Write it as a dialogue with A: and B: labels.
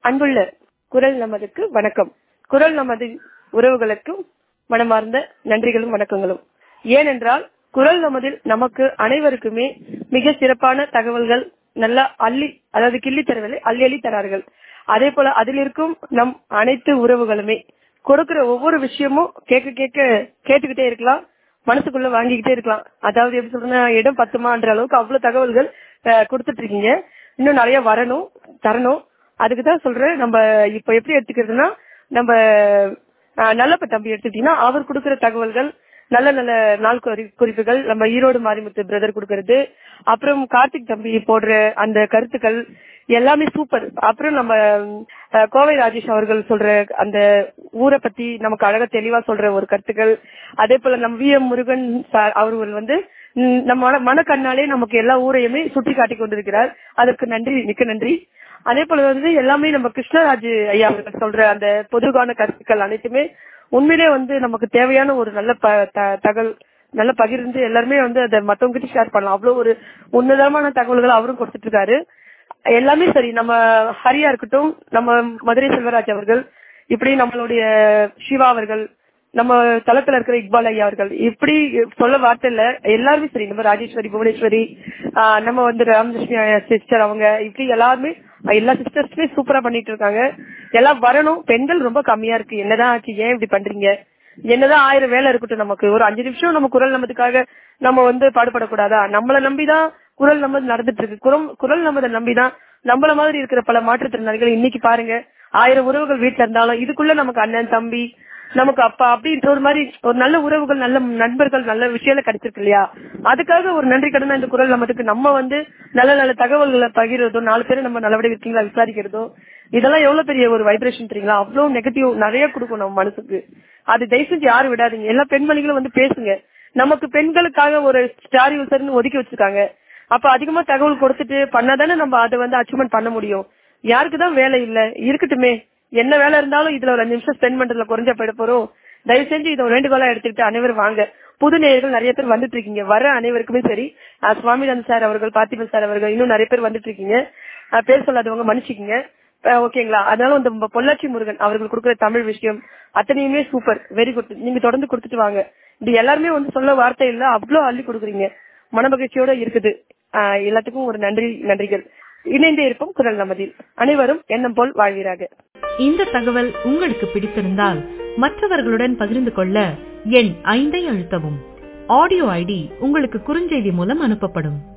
A: அன்புள்ள குரல் நமதுக்கு வணக்கம் குரல் நமது உறவுகளுக்கும் மனமார்ந்த நன்றிகளும் வணக்கங்களும் ஏனென்றால் குரல் நமதில் நமக்கு அனைவருக்குமே மிக சிறப்பான தகவல்கள் நல்லா அள்ளி அதாவது கிள்ளி தரவில்லை அள்ளி அள்ளி தரார்கள் அதே போல அதில் இருக்கும் நம் அனைத்து உறவுகளுமே கொடுக்கிற ஒவ்வொரு விஷயமும் கேட்க கேட்க கேட்டுக்கிட்டே இருக்கலாம் மனசுக்குள்ள வாங்கிக்கிட்டே இருக்கலாம் அதாவது எப்படி சொல்றேன்னா இடம் பத்துமான்ற அளவுக்கு அவ்வளவு தகவல்கள் அஹ், கொடுத்துட்டு இருக்கீங்க இன்னும் நிறைய வரணும் தரணும் அதுக்கு தான் சொல்றேன் நம்ம இப்ப எப்படி எடுத்துக்கிறதுனா நம்ம அஹ், நல்லப்ப தம்பி எடுத்துக்கிட்டீங்கன்னா அவர் கொடுக்கிற தகவல்கள் நல்ல நல்ல நாள் குறி- குறிப்புகள் நம்ம ஈரோடு மாரிமுத்து பிரதர் கொடுக்கறது அப்புறம் கார்த்திக் தம்பி போடுற அந்த கருத்துக்கள் எல்லாமே சூப்பர் அப்புறம் நம்ம அஹ், கோவை ராஜேஷ் அவர்கள் சொல்ற அந்த ஊரை பத்தி நமக்கு அழகா தெளிவா சொல்ற ஒரு கருத்துக்கள் அதே போல நம்ம வி எம் முருகன் சார் அவர்கள் வந்து ம், நம்ம மன- மனக்கண்ணாலே நமக்கு எல்லா ஊரையுமே சுட்டி காட்டி கொண்டிருக்கிறார் அதற்கு நன்றி மிக்க நன்றி அதே போல வந்து எல்லாமே நம்ம கிருஷ்ணராஜ் ஐயா அவர்கள் சொல்ற அந்த பொதுவான கருத்துக்கள் அனைத்துமே உண்மையிலே வந்து நமக்கு தேவையான ஒரு நல்ல ப- த- தகவல் நல்ல பகிர்ந்து எல்லாருமே வந்து அதை மத்தவங்க கிட்ட ஷேர் பண்ணலாம் அவ்வளவு ஒரு உன்னதமான தகவல்கள் அவரும் கொடுத்துட்டு இருக்காரு எல்லாமே சரி நம்ம ஹரியா இருக்கட்டும் நம்ம மதுரை செல்வராஜ் அவர்கள் இப்படி நம்மளுடைய சிவா அவர்கள் நம்ம தளத்துல இருக்கிற இக்பால் ஐயா அவர்கள் இப்படி சொல்ல வார்த்தை இல்ல எல்லாருமே சரி நம்ம ராஜேஸ்வரி புவனேஸ்வரி ஆஹ் நம்ம வந்து ராமகிருஷ்ண சிஸ்டர் அவங்க இப்படி எல்லாருமே எல்லா சிஸ்டர்ஸுமே சூப்பரா பண்ணிட்டு இருக்காங்க எல்லாம் வரணும் பெண்கள் ரொம்ப கம்மியா இருக்கு என்னதான் ஆச்சு ஏன் இப்படி பண்றீங்க என்னதான் ஆயிரம் வேலை இருக்கட்டும் நமக்கு ஒரு அஞ்சு நிமிஷம் நம்ம குரல் நமதுக்காக நம்ம வந்து பாடுபடக்கூடாதா நம்மள நம்பிதான் குரல் நமது நடந்துட்டு இருக்கு குரம் குரல் நமதை நம்பிதான் நம்மள மாதிரி இருக்கிற பல மாற்றுத்திறனாளிகள் இன்னைக்கு பாருங்க ஆயிரம் உறவுகள் வீட்டுல இருந்தாலும் இதுக்குள்ள நமக்கு அண்ணன் தம்பி நமக்கு அப்பா அப்படின்ற ஒரு மாதிரி ஒரு நல்ல உறவுகள் நல்ல நண்பர்கள் நல்ல விஷயம் கிடைச்சிருக்கு இல்லையா அதுக்காக ஒரு நன்றி கடனா இந்த குரல் நமதுக்கு நம்ம வந்து நல்ல நல்ல தகவல்களை பகிர்றதும் நாலு பேரை நம்ம நல்லபடியா இருக்கீங்களா விசாரிக்கிறதும் இதெல்லாம் எவ்வளவு பெரிய ஒரு வைப்ரேஷன் தெரியுங்களா அவ்வளவு நெகட்டிவ் நிறைய கொடுக்கும் நம்ம மனசுக்கு அது தயவு செஞ்சு யாரும் விடாதீங்க எல்லா பெண்மணிகளும் வந்து பேசுங்க நமக்கு பெண்களுக்காக ஒரு ஸ்டார் யூசர்னு ஒதுக்கி வச்சிருக்காங்க அப்ப அதிகமா தகவல் கொடுத்துட்டு பண்ணாதானே நம்ம அதை வந்து அச்சீவ்மெண்ட் பண்ண முடியும் யாருக்குதான் வேலை இல்ல இருக்கட்டுமே என்ன வேலை இருந்தாலும் இதுல ஒரு அஞ்சு நிமிஷம் ஸ்பெண்ட் பண்றதுல குறைஞ்ச போயிட போறோம் தயவு செஞ்சு இதை ஒரு வேண்டுகோளா எடுத்துக்கிட்டு அனைவரும் வாங்க புது நேயர்கள் நிறைய பேர் வந்துட்டு இருக்கீங்க வர அனைவருக்குமே சரி அஹ் சுவாமிநாதன் சார் அவர்கள் பார்த்திபன் சார் அவர்கள் இன்னும் நிறைய பேர் வந்துட்டு இருக்கீங்க அஹ் பேர் சொல்லாதவங்க மன்னிச்சுக்கீங்க அஹ் ஓகேங்களா அதனால இந்த நம்ம பொள்ளாச்சி முருகன் அவர்கள் கொடுக்குற தமிழ் விஷயம் அத்தனையுமே சூப்பர் வெரி குட் நீங்க தொடர்ந்து கொடுத்துட்டு வாங்க இது எல்லாருமே வந்து சொல்ல வார்த்தை இல்ல அவ்வளவு அள்ளி கொடுக்குறீங்க மனமகிழ்ச்சியோட இருக்குது ஆஹ் எல்லாத்துக்கும் ஒரு நன்றி நன்றிகள் இணைந்தே இருப்போம் குரல் நமதில் அனைவரும் எண்ணம் போல் வாழ்வீராக
B: இந்த தகவல் உங்களுக்கு பிடித்திருந்தால் மற்றவர்களுடன் பகிர்ந்து கொள்ள எண் ஐந்தை அழுத்தவும் ஆடியோ ஐடி உங்களுக்கு குறுஞ்செய்தி மூலம் அனுப்பப்படும்